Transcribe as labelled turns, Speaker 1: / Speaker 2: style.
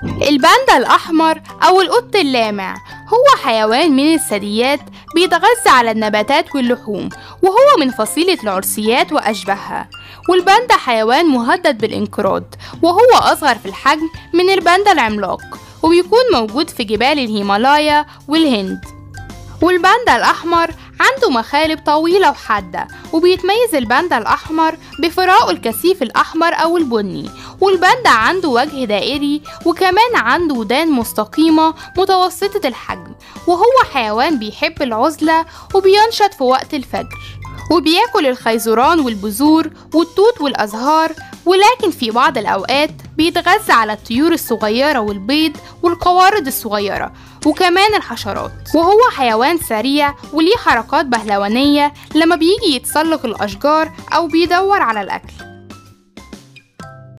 Speaker 1: الباندا الأحمر أو القط اللامع هو حيوان من الثدييات بيتغذى على النباتات واللحوم وهو من فصيلة العرسيات وأشباهها والباندا حيوان مهدد بالانقراض وهو أصغر في الحجم من الباندا العملاق وبيكون موجود في جبال الهيمالايا والهند والباندا الأحمر عنده مخالب طويلة وحادة وبيتميز الباندا الأحمر بفراءه الكثيف الأحمر أو البني والباندا عنده وجه دائري وكمان عنده ودان مستقيمة متوسطة الحجم وهو حيوان بيحب العزلة وبينشط في وقت الفجر وبياكل الخيزران والبذور والتوت والأزهار ولكن في بعض الأوقات بيتغذى على الطيور الصغيرة والبيض والقوارض الصغيرة وكمان الحشرات وهو حيوان سريع وليه حركات بهلوانية لما بيجي يتسلق الأشجار أو بيدور على الأكل